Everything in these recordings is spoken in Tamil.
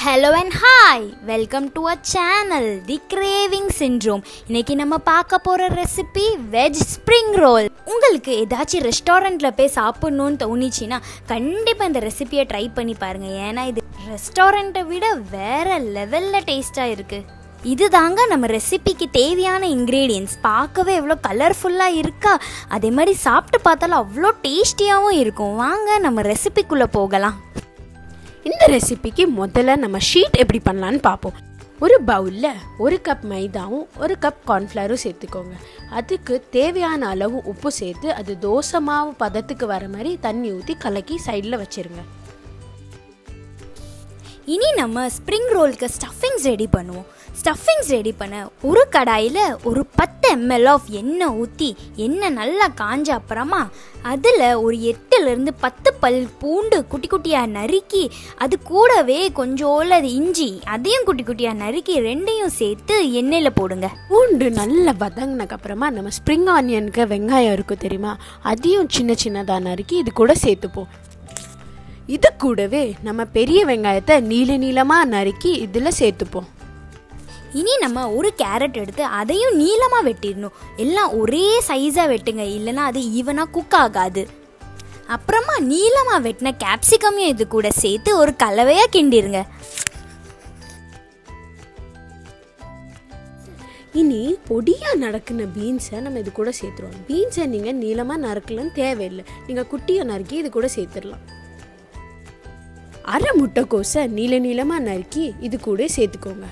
hello and hi welcome to uh channel the craving syndrome இன்னைக்கு நம்ம பார்க்க போகிற ரெசிபி வெஜ் ஸ்ப்ரிங் ரோல் உங்களுக்கு ஏதாச்சும் ரெஸ்டாரண்ட்டில் போய் சாப்பிட்ணுன்னு தோணிச்சின்னா கண்டிப்பாக இந்த ரெசிபியை ட்ரை பண்ணி பாருங்கள் ஏன்னா இது ரெஸ்டாரண்ட்டை விட வேற லெவலில் டேஸ்ட்டாக இருக்குது இது தாங்க நம்ம ரெசிபிக்கு தேவையான இன்க்ரீடியன்ஸ் பார்க்கவே எவ்வளோ கலர்ஃபுல்லாக இருக்கா அதே மாதிரி சாப்பிட்டு பார்த்தாலும் அவ்வளோ டேஸ்டியாகவும் இருக்கும் வாங்க நம்ம ரெசிபிக்குள்ளே போகலாம் இந்த ரெசிபிக்கு முதல்ல நம்ம ஷீட் எப்படி பண்ணலான்னு பார்ப்போம் ஒரு பவுலில் ஒரு கப் மைதாவும் ஒரு கப் கார்ன்ஃப்ளவரும் சேர்த்துக்கோங்க அதுக்கு தேவையான அளவு உப்பு சேர்த்து அது தோசை மாவு பதத்துக்கு வர மாதிரி தண்ணி ஊற்றி கலக்கி சைடில் வச்சிருங்க இனி நம்ம ஸ்ப்ரிங் ரோலுக்கு ஸ்டஃபிங்ஸ் ரெடி பண்ணுவோம் ஸ்டஃபிங்ஸ் ரெடி பண்ண ஒரு கடாயில் ஒரு பத்து எம்எல் ஆஃப் எண்ணெய் ஊற்றி எண்ணெய் நல்லா காஞ்ச அப்புறமா அதில் ஒரு எட்டுலேருந்து பத்து பல் பூண்டு குட்டி குட்டியாக நறுக்கி அது கூடவே கொஞ்சோல இஞ்சி அதையும் குட்டி குட்டியாக நறுக்கி ரெண்டையும் சேர்த்து எண்ணெயில் போடுங்க பூண்டு நல்லா வதங்கினக்கு அப்புறமா நம்ம ஸ்ப்ரிங் ஆனியனுக்கு வெங்காயம் இருக்கும் தெரியுமா அதையும் சின்ன சின்னதாக நறுக்கி இது கூட சேர்த்துப்போம் இது கூடவே நம்ம பெரிய வெங்காயத்தை நீள நீளமாக நறுக்கி இதில் சேர்த்துப்போம் இனி நம்ம ஒரு கேரட் எடுத்து அதையும் நீளமாக வெட்டிடணும் எல்லாம் ஒரே சைஸாக வெட்டுங்க இல்லைன்னா அது ஈவனாக குக் ஆகாது அப்புறமா நீளமாக வெட்டின கேப்சிகமையும் இது கூட சேர்த்து ஒரு கலவையாக கிண்டிருங்க இனி பொடியாக நடக்கின பீன்ஸை நம்ம இது கூட சேர்த்துருவோம் பீன்ஸை நீங்கள் நீளமாக நறுக்கலன்னு தேவையில்லை நீங்கள் குட்டியாக நறுக்கி இது கூட சேர்த்துடலாம் அரை முட்டைக்கோஸை நீள நீளமாக நறுக்கி இது கூட சேர்த்துக்கோங்க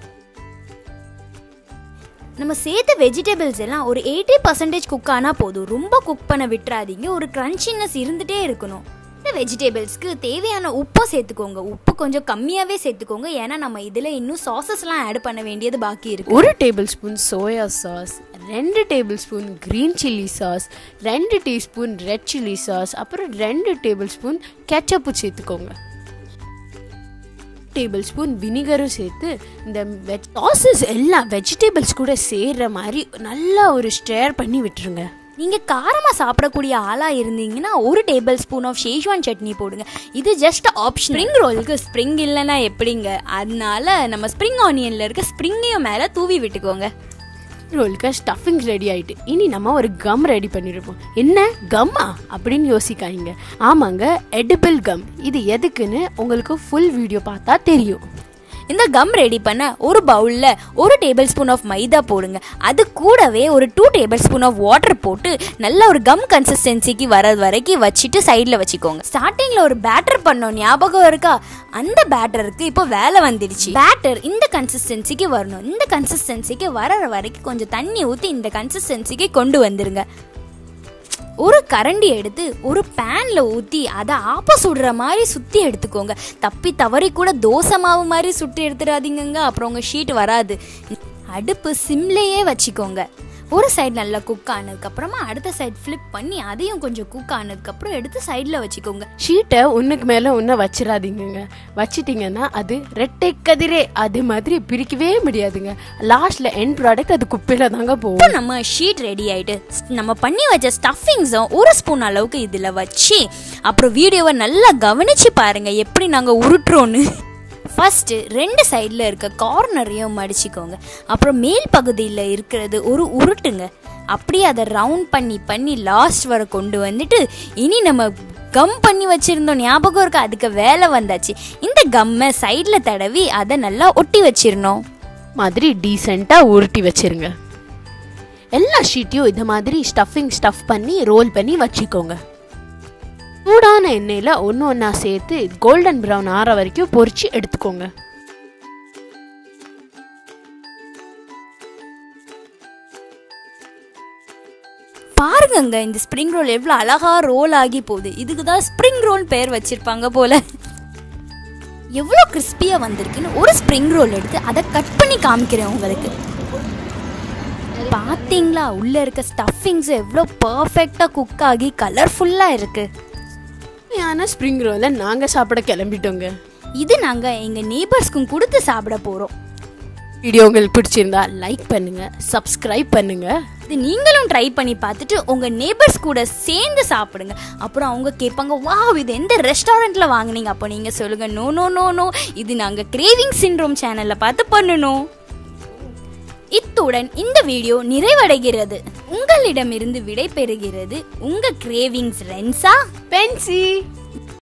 நம்ம சேர்த்த வெஜிடபிள்ஸ் எல்லாம் ஒரு எயிட்டி பர்சன்டேஜ் குக் ஆனால் போதும் ரொம்ப குக் பண்ண விட்டுறாதீங்க ஒரு க்ரன்ச்சினஸ் இருந்துகிட்டே இருக்கணும் இந்த வெஜிடபிள்ஸ்க்கு தேவையான உப்பை சேர்த்துக்கோங்க உப்பு கொஞ்சம் கம்மியாகவே சேர்த்துக்கோங்க ஏன்னா நம்ம இதில் இன்னும் சாசஸ்லாம் ஆட் பண்ண வேண்டியது பாக்கி இருக்கு ஒரு டேபிள் ஸ்பூன் சோயா சாஸ் ரெண்டு table spoon green chilli sauce ரெண்டு டீஸ்பூன் ரெட் சில்லி சாஸ் அப்புறம் ரெண்டு டேபிள் ஸ்பூன் கெச்சப்பு சேர்த்துக்கோங்க டேபிள் ஸ்பூன் வினிகரும் சேர்த்து இந்த வெஜ் சாசஸ் எல்லாம் வெஜிடபிள்ஸ் கூட சேர்ற மாதிரி நல்லா ஒரு ஸ்டேர் பண்ணி விட்டுருங்க நீங்கள் காரமாக சாப்பிடக்கூடிய ஆளாக இருந்தீங்கன்னா ஒரு table spoon of Schezwan chutney போடுங்க இது ஜஸ்ட் ஆப்ஷன் ஸ்ப்ரிங் ரோலுக்கு ஸ்ப்ரிங் இல்லைன்னா எப்படிங்க அதனால நம்ம ஸ்ப்ரிங் ஆனியனில் இருக்க ஸ்ப்ரிங்கையும் மேலே தூவி விட்டுக்கோங்க ரோலுக்கு ஸ்டஃபிங் ரெடி ஆயிட்டு இனி நம்ம ஒரு கம் ரெடி பண்ணிருப்போம் என்ன கம்மா அப்படின்னு யோசிக்காதீங்க ஆமாங்க எடிபிள் கம் இது எதுக்குன்னு உங்களுக்கு ஃபுல் வீடியோ பார்த்தா தெரியும் இந்த கம் ரெடி பண்ண ஒரு பவுலில் ஒரு டேபிள் ஸ்பூன் ஆஃப் மைதா போடுங்க அது கூடவே ஒரு two table spoon of water போட்டு நல்ல ஒரு கம் கன்சிஸ்டன்சிக்கு வர வரைக்கும் வச்சுட்டு சைடில் வச்சுக்கோங்க ஸ்டார்டிங்கில் ஒரு பேட்டர் பண்ணோம் ஞாபகம் இருக்கா அந்த பேட்டருக்கு இப்போ வேலை வந்துடுச்சு பேட்டர் இந்த கன்சிஸ்டன்சிக்கு வரணும் இந்த கன்சிஸ்டன்சிக்கு வர வரைக்கும் கொஞ்சம் தண்ணி ஊற்றி இந்த கன்சிஸ்டன்சிக்கு கொண்டு வந்துருங்க ஒரு கரண்டி எடுத்து ஒரு பேன்ல ஊற்றி அதை ஆப்ப சுடுற மாதிரி சுற்றி எடுத்துக்கோங்க தப்பி தவறி கூட தோசை மாவு மாதிரி சுட்டு எடுத்துடாதீங்கங்க அப்புறம் உங்கள் ஷீட் வராது அடுப்பு சிம்லேயே வச்சுக்கோங்க ஒரு சைடு நல்லா குக் ஆனதுக்கப்புறமா அடுத்த சைடு ஃப்ளிப் பண்ணி அதையும் கொஞ்சம் குக் ஆனதுக்கப்புறம் எடுத்து சைடில் வச்சுக்கோங்க ஷீட்டை ஒன்றுக்கு மேலே ஒன்றும் வச்சிடாதீங்கங்க வச்சிட்டிங்கன்னா அது ரெட்டை கதிரே அது மாதிரி பிரிக்கவே முடியாதுங்க லாஸ்ட்ல எண்ட் ப்ராடக்ட் அது குப்பையில் தாங்க போகும் இப்போ நம்ம ஷீட் ரெடி ஆயிட்டு நம்ம பண்ணி வச்ச ஸ்டஃபிங்ஸும் ஒரு ஸ்பூன் அளவுக்கு இதில் வச்சு அப்புறம் வீடியோவை நல்லா கவனிச்சு பாருங்க எப்படி நாங்கள் உருட்டுறோன்னு ஃபஸ்ட்டு ரெண்டு சைடில் இருக்க கார்னரையும் மடிச்சுக்கோங்க அப்புறம் மேல் பகுதியில் இருக்கிறது ஒரு உருட்டுங்க அப்படியே அதை ரவுண்ட் பண்ணி பண்ணி லாஸ்ட் வரை கொண்டு வந்துட்டு இனி நம்ம கம் பண்ணி வச்சுருந்தோம் ஞாபகம் இருக்கா அதுக்கு வேலை வந்தாச்சு இந்த கம்மை சைடில் தடவி அதை நல்லா ஒட்டி வச்சிடணும் மாதிரி டீசெண்டாக உருட்டி வச்சிருங்க எல்லா ஷீட்டையும் இது மாதிரி ஸ்டஃபிங் ஸ்டஃப் பண்ணி ரோல் பண்ணி வச்சுக்கோங்க சூடான எண்ணெயில் ஒன்று ஒன்றா சேர்த்து கோல்டன் ப்ரௌன் ஆற வரைக்கும் பொரிச்சு எடுத்துக்கோங்க பாருங்கங்க இந்த ஸ்ப்ரிங் ரோல் எவ்வளோ அழகா ரோல் ஆகி போகுது இதுக்கு தான் ஸ்ப்ரிங் ரோல் பேர் வச்சிருப்பாங்க போல எவ்வளோ கிறிஸ்பியாக வந்திருக்குன்னு ஒரு ஸ்ப்ரிங் ரோல் எடுத்து அதை கட் பண்ணி காமிக்கிறேன் உங்களுக்கு பார்த்தீங்களா உள்ளே இருக்க ஸ்டஃபிங்ஸ் எவ்வளோ பர்ஃபெக்டாக குக் ஆகி கலர்ஃபுல்லாக இருக்குது உண்மையான ஸ்ப்ரிங் ரோலை நாங்கள் சாப்பிட கிளம்பிட்டோங்க இது நாங்கள் எங்கள் நெய்பர்ஸ்க்கும் கொடுத்து சாப்பிட போகிறோம் வீடியோ உங்களுக்கு பிடிச்சிருந்தா லைக் பண்ணுங்க சப்ஸ்கிரைப் பண்ணுங்க இது நீங்களும் ட்ரை பண்ணி பார்த்துட்டு உங்க நேபர்ஸ் கூட சேர்ந்து சாப்பிடுங்க அப்புறம் அவங்க கேட்பாங்க வாவ் இது எந்த ரெஸ்டாரண்ட்ல வாங்குனீங்க அப்போ நீங்க சொல்லுங்க நோ நோ நோ நோ இது நாங்க கிரேவிங் சிண்ட்ரோம் சேனல்ல பார்த்து பண்ணணும் இத்துடன் இந்த வீடியோ நிறைவடைகிறது உங்களிடமிருந்து விடை பெறுகிறது உங்க கிரேவிங்ஸ் ரென்சா பென்சி